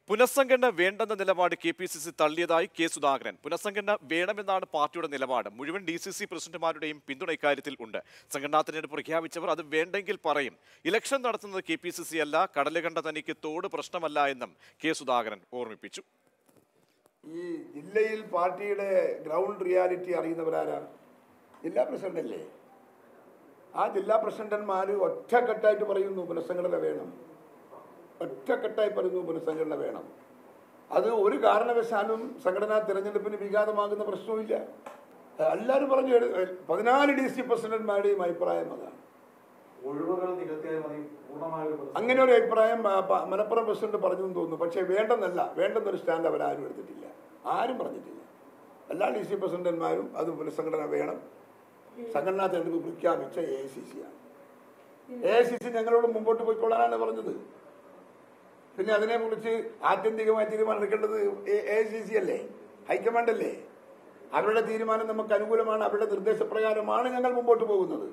പുനഃസംഘടന വേണ്ടെന്ന നിലപാട് കെ പി സി സി തള്ളിയതായി കെ സുധാകരൻ പുനഃസംഘടന വേണമെന്നാണ് പാർട്ടിയുടെ നിലപാട് മുഴുവൻ ഡി സി സി പ്രസിഡന്റുമാരുടെയും പിന്തുണ ഇക്കാര്യത്തിൽ ഉണ്ട് സംഘടനാ തെരഞ്ഞെടുപ്പ് പ്രഖ്യാപിച്ചവർ അത് വേണ്ടെങ്കിൽ പറയും ഇലക്ഷൻ നടത്തുന്നത് കെ പി സി സി അല്ല കടലുകണ്ട തനിക്ക് തോട് പ്രശ്നമല്ല എന്നും കെ സുധാകരൻ ഓർമ്മിപ്പിച്ചു ഈ ജില്ലയിൽ പാർട്ടിയുടെ ഗ്രൗണ്ട് റിയാലിറ്റി അറിയുന്നവരാരാ ജില്ലാ പ്രസിഡന്റ് അല്ലേ ആ ജില്ലാ പ്രസിഡന്റന്മാർ ഒറ്റക്കെട്ടായിട്ട് പറയുന്നു പുനഃസംഘടന വേണം ഒറ്റക്കെട്ടായി പറയുന്നു പുനഃസംഘടന വേണം അത് ഒരു കാരണവശാലും സംഘടനാ തിരഞ്ഞെടുപ്പിന് വിഘാതമാകുന്ന പ്രശ്നവുമില്ല എല്ലാവരും പറഞ്ഞു എട്- പതിനാല് ഡി സി പ്രസിഡന്റ്മാരുടെയും അഭിപ്രായം അതാണ് ഒഴിവുകൾ നികത്തിയാൽ മതി പൂർണ്ണമായ ഒരു പ്രശ്നം അങ്ങനെ ഒരു അഭിപ്രായം ആ, പ- മലപ്പുറം പ്രസിഡന്റ് പറഞ്ഞു എന്ന് തോന്നുന്നു പക്ഷേ വേണ്ടെന്നല്ല വേണ്ടെന്നൊരു സ്റ്റാൻഡ് അവരാരും എടുത്തിട്ടില്ല ആരും പറഞ്ഞിട്ടില്ല എല്ലാ ഡി സി പ്രസിഡന്റ്മാരും അത് പുനഃസംഘടന വേണം സംഘടനാ തെരഞ്ഞെടുപ്പ് പ്രഖ്യാപിച്ച എ ഐ സി സി ആണ് എ ഐ സി സി ഞങ്ങളോട് മുമ്പോട്ട് പോയിക്കൊള്ളാനാണ് പറഞ്ഞത് പിന്നെ അതിനെക്കുറിച്ച് ആത്യന്തികമായി തീരുമാനം എടുക്കേണ്ടത് എ ഐ സി സി അല്ലേ ഹൈക്കമാൻഡ് അല്ലേ അവരുടെ തീരുമാനം നമുക്ക് അനുകൂലമാണ് അവരുടെ നിർദ്ദേശപ്രകാരമാണ് ഞങ്ങൾ മുമ്പോട്ട് പോകുന്നത്